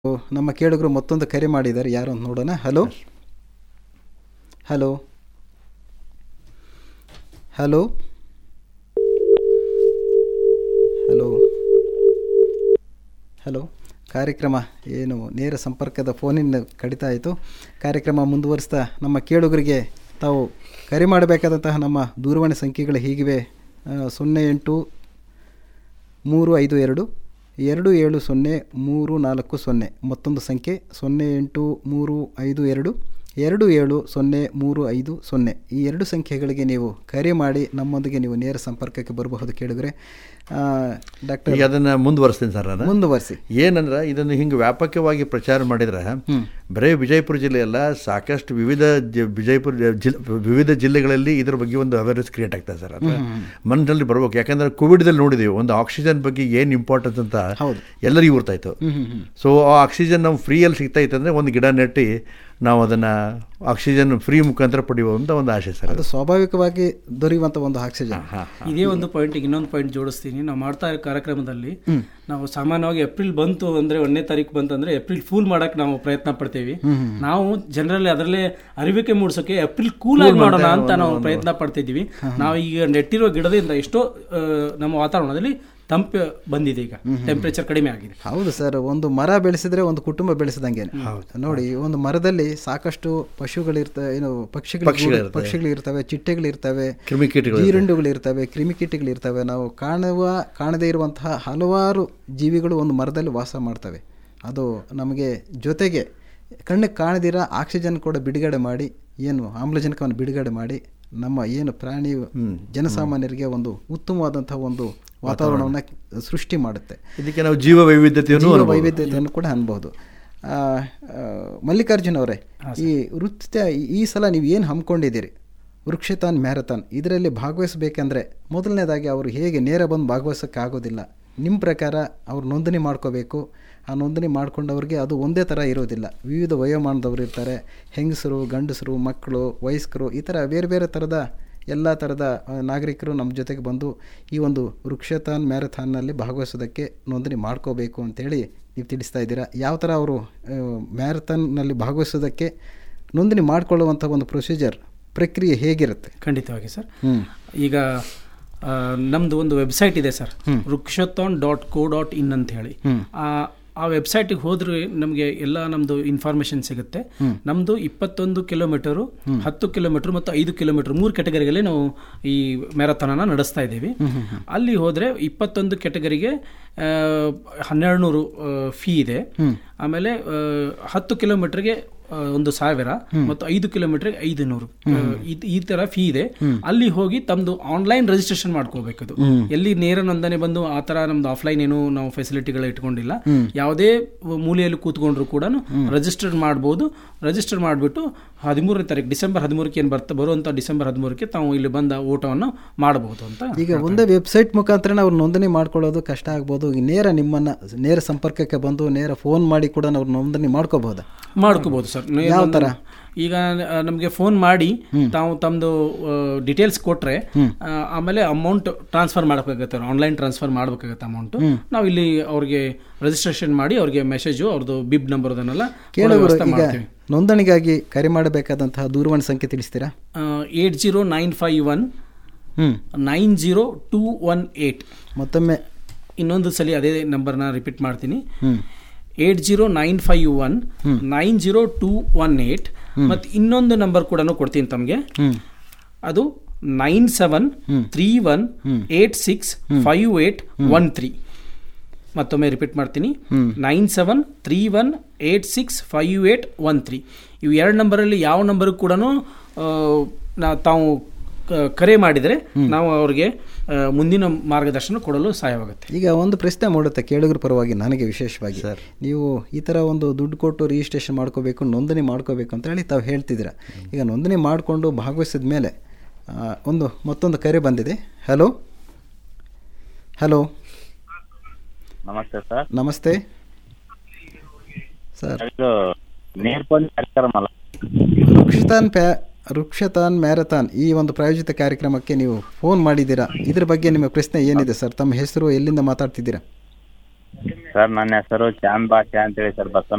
ನಮ್ಮ ಕೇಳುಗರು ಮತ್ತೊಂದು ಕರೆ ಮಾಡಿದ್ದಾರೆ ಯಾರು ಅಂತ ನೋಡೋಣ hello hello hello hello hello ಕಾರ್ಯಕ್ರಮ ಏನು ನೇರ ಸಂಪರ್ಕದ ಫೋನಿನ ಕಡಿತ ಆಯಿತು ಕಾರ್ಯಕ್ರಮ ಮುಂದುವರಿಸ್ತಾ ನಮ್ಮ ಕೇಳುಗರಿಗೆ ತಾವು ಕರೆ ಮಾಡಬೇಕಾದಂತಹ ನಮ್ಮ ದೂರವಾಣಿ ಸಂಖ್ಯೆಗಳು ಹೀಗಿವೆ ಆ, ಸೊನ್ನೆ ಎಂಟು ಮೂರು ಐದು ಎರಡು ಎರಡು ಏಳು ಸೊನ್ನೆ ಮೂರು ನಾಲ್ಕು ಸೊನ್ನೆ ಮತ್ತೊಂದು ಸಂಖ್ಯೆ ಸೊನ್ನೆ ಎಂಟು ಮೂರು ಐದು ಎರಡು ಎರಡು ಏಳು ಸೊನ್ನೆ ಮೂರು ಐದು ಸೊನ್ನೆ ಈ ಎರಡು ಸಂಖ್ಯೆಗಳಿಗೆ ನೀವು ಕರೆ ಮಾಡಿ ನಮ್ಮೊಂದಿಗೆ ನೀವು ನೇರ ಸಂಪರ್ಕಕ್ಕೆ ಬರಬಹುದು ಕೇಳಿದ್ರೆ ಡಾಕ್ಟರ್ ಈಗ ಅದನ್ನು ಮುಂದುವರಿಸ್ತೀನಿ ಸರ್ ನಾನು ಮುಂದುವರಿಸಿ ಏನಂದ್ರೆ ಇದನ್ನು ಹಿಂಗೆ ವ್ಯಾಪಕವಾಗಿ ಪ್ರಚಾರ ಮಾಡಿದ್ರೆ ಬರೀ ವಿಜಯಪುರ ಜಿಲ್ಲೆ ಅಲ್ಲ ಸಾಕಷ್ಟು ವಿವಿಧ ಜ- ವಿಜಯಪುರ ಜ- ಜಿಲ್ ವಿವಿಧ ಜಿಲ್ಲೆಗಳಲ್ಲಿ ಇದ್ರ ಬಗ್ಗೆ ಒಂದು ಅವೇರ್ನೆಸ್ ಕ್ರಿಯೇಟ್ ಆಗ್ತದೆ ಸರ್ ಅದು ಮನದಲ್ಲಿ ಬರ್ಬೇಕು ಯಾಕಂದ್ರೆ ಕೋವಿಡ್ದಲ್ಲಿ ನೋಡಿದೀವಿ ಒಂದು ಆಕ್ಸಿಜನ್ ಬಗ್ಗೆ ಏನು ಇಂಪಾರ್ಟೆನ್ಸ್ ಅಂತ ಎಲ್ಲರಿಗೂ ಗೊತ್ತಾಯ್ತು ಸೊ ಆ ಆಕ್ಸಿಜನ್ ನಾವು ಫ್ರೀಯಲ್ಲಿ ಸಿಗ್ತಾ ಇತ್ತು ಅಂದರೆ ಒಂದು ಗಿಡ ನೆಟ್ಟಿ ನಾವು ಅದನ್ನು ಆಕ್ಸಿಜನ್ ಫ್ರೀ ಮುಖಾಂತರ ಪಡೆಯುವಂಥ ಒಂದು ಆಶೆ ಸರ್ ಅದು ಸ್ವಾಭಾವಿಕವಾಗಿ ದೊರೆಯುವಂಥ ಒಂದು ಆಕ್ಸಿಜನ್ ಇದೇ ಒಂದು ಪಾಯಿಂಟಿಗೆ ಇನ್ನೊಂದು ಪಾಯಿಂಟ್ ಜೋಡಿಸ್ತೀನಿ ನಾವು ಮಾಡ್ತಾ ಇರೋ ಕಾರ್ಯಕ್ರಮದಲ್ಲಿ ನಾವು ಸಾಮಾನ್ಯವಾಗಿ ಏಪ್ರಿಲ್ ಬಂತು ಅಂದ್ರೆ ಒಂದನೇ ತಾರೀಕು ಬಂತಂದ್ರೆ ಏಪ್ರಿಲ್ ಫೂಲ್ ಮಾಡಕ್ ನಾವು ಪ್ರಯತ್ನ ಪಡ್ತೇವೆ ನಾವು ಜನರಲ್ಲಿ ಅದರಲ್ಲೇ ಅರಿವಿಕೆ ಮೂಡಿಸೋಕೆ ಏಪ್ರಿಲ್ ಕೂಲ್ ಆಗಿ ಮಾಡೋಣ ಅಂತ ನಾವು ಪ್ರಯತ್ನ ಪಡ್ತಿದ್ದೀವಿ ನಾವು ಈಗ ನೆಟ್ಟಿರೋ ಗಿಡದಿಂದ ಎಷ್ಟೋ ಆ, ನಮ್ಮ ವಾತಾವರಣದಲ್ಲಿ ತಂಪು ಬಂದಿದೆ ಈಗ ಟೆಂಪರೇಚರ್ ಕಡಿಮೆ ಆಗಿದೆ ಹೌದು ಸರ್ ಒಂದು ಮರ ಬೆಳೆಸಿದ್ರೆ ಒಂದು ಕುಟುಂಬ ಬೆಳೆಸಿದಂಗೆ ನೋಡಿ ಒಂದು ಮರದಲ್ಲಿ ಸಾಕಷ್ಟು ಪಶುಗಳಿರ್ತವೆ ಏನು ಪಕ್ಷಿಗಳು ಪಕ್ಷಿಗಳಿರ್ತವೆ ಚಿಟ್ಟೆಗಳಿರ್ತವೆ ಕ್ರಿಮಿಕೀಟಗಳು ಜೀರುಂಡುಗಳಿರ್ತವೆ ಕ್ರಿಮಿಕೀಟಗಳಿರ್ತವೆ ನಾವು ಕಾಣುವ ಕಾಣದೇ ಇರುವಂತಹ ಹಲವಾರು ಜೀವಿಗಳು ಒಂದು ಮರದಲ್ಲಿ ವಾಸ ಮಾಡ್ತವೆ ಅದು ನಮಗೆ ಜೊತೆಗೆ ಕಣ್ಣಿಗೆ ಕಾಣದಿರ ಆಕ್ಸಿಜನ್ ಕೂಡ ಬಿಡುಗಡೆ ಮಾಡಿ ಏನು ಆಮ್ಲಜನಕವನ್ನು ಬಿಡುಗಡೆ ಮಾಡಿ ನಮ್ಮ ಏನು ಪ್ರಾಣಿ ಜನಸಾಮಾನ್ಯರಿಗೆ ಒಂದು ಉತ್ತಮವಾದಂತಹ ಒಂದು ವಾತಾವರಣವನ್ನು ಸೃಷ್ಟಿ ಮಾಡುತ್ತೆ ಇದಕ್ಕೆ ನಾವು ಜೀವ ವೈವಿಧ್ಯತೆಯನ್ನು ಜೀವ ವೈವಿಧ್ಯತೆಯನ್ನು ಕೂಡ ಅನ್ಬೋದು ಆ, ಆ, ಮಲ್ಲಿಕಾರ್ಜುನ್ ಅವರೇ ಈ ವೃತ್ಯ ಈ ಸಲ ನೀವು ಏನು ಹಮ್ಮಿಕೊಂಡಿದ್ದೀರಿ ವೃಕ್ಷತಾನ್ ಮ್ಯಾರಥಾನ್ ಇದರಲ್ಲಿ ಭಾಗವಹಿಸಬೇಕಂದ್ರೆ ಮೊದಲನೇದಾಗಿ ಅವರು ಹೇಗೆ ನೇರ ಬಂದು ಭಾಗವಹಿಸೋಕ್ಕೆ ಆಗೋದಿಲ್ಲ ನಿಮ್ಮ ಪ್ರಕಾರ ಅವ್ರು ನೋಂದಣಿ ಮಾಡ್ಕೋಬೇಕು ಆ ನೋಂದಣಿ ಮಾಡ್ಕೊಂಡವ್ರಿಗೆ ಅದು ಒಂದೇ ಥರ ಇರೋದಿಲ್ಲ ವಿವಿಧ ವಯೋಮಾನದವರು ಇರ್ತಾರೆ ಹೆಂಗಸರು ಗಂಡಸರು ಮಕ್ಕಳು ವಯಸ್ಕರು ಈ ಥರ ಬೇರೆ ಬೇರೆ ಥರದ ಎಲ್ಲ ಥರದ ಆ, ನಾಗರಿಕರು ನಮ್ಮ ಜೊತೆಗೆ ಬಂದು ಈ ಒಂದು ವೃಕ್ಷತಾನ್ ಮ್ಯಾರಥಾನ್ನಲ್ಲಿ ಭಾಗವಹಿಸೋದಕ್ಕೆ ನೋಂದಣಿ ಮಾಡ್ಕೋಬೇಕು ಅಂತೇಳಿ ನೀವು ತಿಳಿಸ್ತಾ ಇದ್ದೀರಾ ಯಾವ ಥರ ಅವರು ಮ್ಯಾರಥಾನ್ನಲ್ಲಿ ಭಾಗವಹಿಸೋದಕ್ಕೆ ನೋಂದಣಿ ಮಾಡಿಕೊಳ್ಳುವಂಥ ಒಂದು ಪ್ರೊಸೀಜರ್ ಪ್ರಕ್ರಿಯೆ ಹೇಗಿರುತ್ತೆ ಖಂಡಿತವಾಗಿ ಸರ್ ಹ್ಞೂ ಈಗ ಆ, ನಮ್ದು ಒಂದು ವೆಬ್ಸೈಟ್ ಇದೆ sir Vrukshotthan dot co dot in ಅಂತ ಹೇಳಿ ಆ ಆ ವೆಬ್ಸೈಟಿಗೆ ಹೋದ್ರೆ ನಮಗೆ ಎಲ್ಲ ನಮ್ದು ಇನ್ಫಾರ್ಮೇಶನ್ ಸಿಗುತ್ತೆ ನಮ್ದು ಇಪ್ಪತ್ತೊಂದು ಕಿಲೋಮೀಟರು ಹತ್ತು ಕಿಲೋಮೀಟರ್ ಮತ್ತು ಐದು ಕಿಲೋಮೀಟರ್ ಮೂರು ಕೆಟಗರಿಗಳಲ್ಲಿ ನಾವು ಈ ಮ್ಯಾರಥಾನನ ನಡೆಸ್ತಾ ಇದ್ದೀವಿ ಅಲ್ಲಿ ಹೋದ್ರೆ ಇಪ್ಪತ್ತೊಂದು ಕೆಟಗರಿಗೆ ಹನ್ನೆರಡು ನೂರು ಫೀ ಇದೆ ಆಮೇಲೆ ಆ, ಹತ್ತು ಕಿಲೋಮೀಟರ್ಗೆ ಆ, ಒಂದು ಸಾವಿರ ಮತ್ತು ಐದು ಕಿಲೋಮೀಟರ್ಗೆ ಐದು ನೂರು ಆ, ಇದ್- ಈ ತರ ಫೀ ಇದೆ ಅಲ್ಲಿ ಹೋಗಿ ತಮ್ದು ಆನ್ಲೈನ್ ರಿಜಿಸ್ಟ್ರೇಷನ್ ಮಾಡ್ಕೋಬೇಕದು ಎಲ್ಲಿ ನೇರ ನೋಂದಣಿ ಬಂದು ಆ ತರ ನಮ್ದು ಆಫ್ಲೈನ್ ಏನು ನಾವು ಫೆಸಿಲಿಟಿಗಳು ಇಟ್ಕೊಂಡಿಲ್ಲ ಯಾವುದೇ ಮೂಲೆಯಲ್ಲಿ ಕೂತ್ಕೊಂಡ್ರು ಕೂಡ ರಿಜಿಸ್ಟರ್ ಮಾಡ್ಬೋದು ರಿಜಿಸ್ಟರ್ ಮಾಡಿಬಿಟ್ಟು ಹದಿಮೂರನೇ ತಾರೀಕು ಡಿಸೆಂಬರ್ ಹದಿಮೂರಕ್ಕೆ ಏನು ಬರ್ತಾ ಬರುವಂತ ಡಿಸೆಂಬರ್ ಹದಿಮೂರಕ್ಕೆ ತಾವು ಇಲ್ಲಿ ಬಂದ ಓಟವನ್ನು ಮಾಡಬಹುದು ಅಂತ ಈಗ ಒಂದೇ ವೆಬ್ಸೈಟ್ ಮುಖಾಂತರ ಅವ್ರು ನೋಂದಣಿ ಮಾಡ್ಕೊಳ್ಳೋದು ಕಷ್ಟ ಆಗ್ಬೋದು ಈಗ ನೇರ ನಿಮ್ಮನ್ನು ನೇರ ಸಂಪರ್ಕಕ್ಕೆ ಬಂದು ನೇರ ಫೋನ್ ಮಾಡಿ ಕೂಡ ನಾವು ನೋಂದಣಿ ಮಾಡ್ಕೋಬಹುದಾ ಮಾಡ್ಕೋಬಹುದು ಸರ್ ಯಾವ ಥರ? ಈಗ ನಮಗೆ ಫೋನ್ ಮಾಡಿ ತಾವು ತಮ್ಮದು ಡೀಟೇಲ್ಸ್ ಕೊಟ್ರೆ ಆ, ಆಮೇಲೆ ಅಮೌಂಟ್ ಟ್ರಾನ್ಸ್ಫರ್ ಮಾಡಬೇಕಾಗತ್ತೆ ಆನ್ಲೈನ್ ಟ್ರಾನ್ಸ್ಫರ್ ಮಾಡಬೇಕಾಗತ್ತೆ ಅಮೌಂಟ್ ನಾವು ಇಲ್ಲಿ ಅವ್ರಿಗೆ ರಿಜಿಸ್ಟ್ರೇಷನ್ ಮಾಡಿ ಅವ್ರಿಗೆ ಮೆಸೇಜು ಅವ್ರದ್ದು ಬಿಬ್ ನಂಬರ್ ಅದನ್ನೆಲ್ಲ ಕೊಡೋ ಕೇಳುವರು ವ್ಯವಸ್ಥೆ ಈಗ ಮಾಡ್ತೀವಿ ನೋಂದಣಿಗಾಗಿ ಕರೆ ಮಾಡಬೇಕಾದಂತಹ ದೂರವಾಣಿ ಸಂಖ್ಯೆ ತಿಳಿಸ್ತೀರಾ eight zero nine five one ಹ್ಞೂ nine zero two one eight ಮತ್ತೊಮ್ಮೆ ಇನ್ನೊಂದು ಸಲ ಅದೇ ನಂಬರ್ನ ರಿಪೀಟ್ ಮಾಡ್ತೀನಿ eight zero nine five one nine zero two one eight ಮತ್ತು ಇನ್ನೊಂದು ನಂಬರ್ ಕೂಡ ಕೊಡ್ತೀನಿ ತಮಗೆ ಅದು nine seven three one eight six five eight one three ಮತ್ತೊಮ್ಮೆ ರಿಪೀಟ್ ಮಾಡ್ತೀನಿ nine seven three one eight six five eight one three ಇವು ಎರಡು ನಂಬರಲ್ಲಿ ಯಾವ ನಂಬರ್ ಕೂಡ ನಾ ತಾವು ಕ- ಕರೆ ಮಾಡಿದರೆ ನಾವು ಅವ್ರಿಗೆ ಆ, ಮುಂದಿನ ಮಾರ್ಗದರ್ಶನ ಕೊಡಲು ಸಹಾಯವಾಗುತ್ತೆ ಈಗ ಒಂದು ಪ್ರಶ್ನೆ ಮೂಡುತ್ತೆ ಕೇಳುಗರ ಪರವಾಗಿ ನನಗೆ ವಿಶೇಷವಾಗಿ ನೀವು ಈ ಥರ ಒಂದು ದುಡ್ಡು ಕೊಟ್ಟು ರಿಜಿಸ್ಟ್ರೇಷನ್ ಮಾಡ್ಕೋಬೇಕು ನೋಂದಣಿ ಮಾಡ್ಕೋಬೇಕು ಅಂತ ಹೇಳಿ ತಾವು ಹೇಳ್ತಿದ್ದೀರಾ ಈಗ ನೋಂದಣಿ ಮಾಡಿಕೊಂಡು ಭಾಗವಹಿಸಿದ ಮೇಲೆ ಆ, ಒಂದು ಮತ್ತೊಂದು ಕರೆ ಬಂದಿದೆ ಹಲೋ ಹಲೋ ನಮಸ್ತೆ ಸರ್ ನಮಸ್ತೆ ಸರ್ ಇದು ನೇರ್ಪಂಚ್ ಕಾರ್ಯಕ್ರಮ ಅಲ್ಲ ವೃಕ್ಷತಾನ್ ಪ್ಯಾ ವೃಕ್ಷತಾನ್ ಮ್ಯಾರಥಾನ್ ಈ ಒಂದು ಪ್ರಾಯೋಜಿತ ಕಾರ್ಯಕ್ರಮಕ್ಕೆ ನೀವು ಫೋನ್ ಮಾಡಿದ್ದೀರಾ ಇದ್ರ ಬಗ್ಗೆ ನಿಮ್ಮ ಪ್ರಶ್ನೆ ಏನಿದೆ ಸರ್ ತಮ್ಮ ಹೆಸರು ಎಲ್ಲಿಂದ ಮಾತಾಡ್ತಿದ್ದೀರಾ ಸರ್ ನನ್ನ ಹೆಸರು ಚಾಂದ್ ಬಾಷಾ ಅಂತೇಳಿ ಸರ್ ಬಸವನ